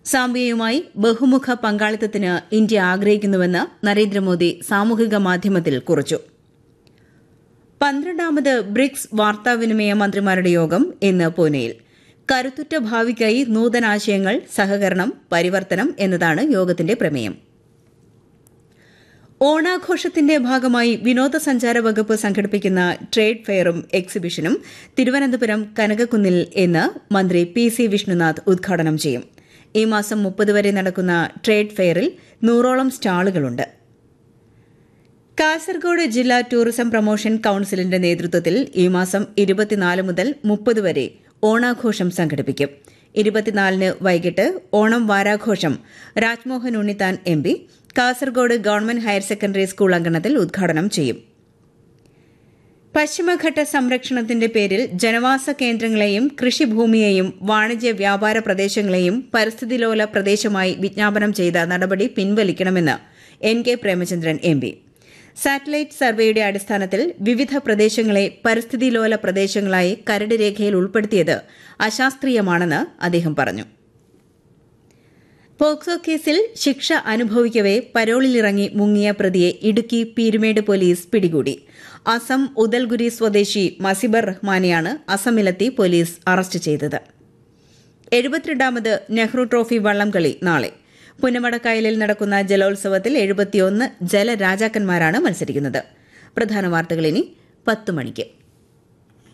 സാംബിയയുമായി ബഹുമുഖ പങ്കാളിത്തത്തിന് ഇന്ത്യ ആഗ്രഹിക്കുന്നുവെന്ന് നരേന്ദ്രമോദി സാമൂഹിക മാധ്യമത്തിൽ കുറിച്ചു പന്ത്രണ്ടാമത് ബ്രിക്സ് വാർത്താവിനിമയ മന്ത്രിമാരുടെ യോഗം ഇന്ന് പൂനെയിൽ കരുത്തുറ്റ ഭാവിക്കായി നൂതനാശയങ്ങൾ സഹകരണം പരിവർത്തനം എന്നതാണ് യോഗത്തിന്റെ പ്രമേയം ഓണാഘോഷത്തിന്റെ ഭാഗമായി വിനോദസഞ്ചാര വകുപ്പ് സംഘടിപ്പിക്കുന്ന ട്രേഡ് ഫെയറും എക്സിബിഷനും തിരുവനന്തപുരം കനകക്കുന്നിൽ ഇന്ന് മന്ത്രി പി സി വിഷ്ണുനാഥ് ഉദ്ഘാടനം ചെയ്യും ഈ മാസം മുപ്പത് വരെ നടക്കുന്ന ട്രേഡ് ഫെയറിൽ നൂറോളം സ്റ്റാളുകളുണ്ട് കാസർഗോഡ് ജില്ലാ ടൂറിസം പ്രൊമോഷൻ കൌൺസിലിന്റെ നേതൃത്വത്തിൽ ഈ മാസം ഇരുപത്തിനാല് മുതൽ മുപ്പത് വരെ ഓണാഘോഷം സംഘടിപ്പിക്കും ഇരുപത്തിനാലിന് വൈകിട്ട് ഓണം വാരാഘോഷം Rajmohan Unnithan M P Kasaragod government higher secondary school അങ്കണത്തിൽ ഉദ്ഘാടനം ചെയ്യും പശ്ചിമഘട്ട സംരക്ഷണത്തിന്റെ പേരിൽ ജനവാസ കേന്ദ്രങ്ങളെയും കൃഷിഭൂമിയെയും വാണിജ്യ വ്യാപാര പ്രദേശങ്ങളെയും പരിസ്ഥിതിലോല പ്രദേശമായി വിജ്ഞാപനം ചെയ്ത നടപടി പിൻവലിക്കണമെന്ന് N K Premachandran M P satellite സർവേയുടെ അടിസ്ഥാനത്തിൽ വിവിധ പ്രദേശങ്ങളെ പരിസ്ഥിതിലോല പ്രദേശങ്ങളായി കരട് രേഖയിൽ ഉൾപ്പെടുത്തിയത് അശാസ്ത്രീയമാണെന്ന് അദ്ദേഹം പറഞ്ഞു പോക്സോ കേസിൽ ശിക്ഷ അനുഭവിക്കവെ പരോളിലിറങ്ങി മുങ്ങിയ പ്രതിയെ ഇടുക്കി പീരുമേട് പോലീസ് പിടികൂടി അസം ഉദൽഗുരി സ്വദേശി മസിബർ റഹ്മാനെയാണ് അസമിലെത്തി പോലീസ് അറസ്റ്റ് ചെയ്തത് എഴുപത്തിരണ്ടാമത് നെഹ്റു ട്രോഫി വള്ളംകളി നാളെ പുന്നമടക്കായലിൽ നടക്കുന്ന ജലോത്സവത്തിൽ എഴുപത്തിയൊന്ന് ജലരാജാക്കന്മാരാണ് മത്സരിക്കുന്നത് പ്രധാന വാർത്തകൾ ഇനി പത്ത് മണിക്ക്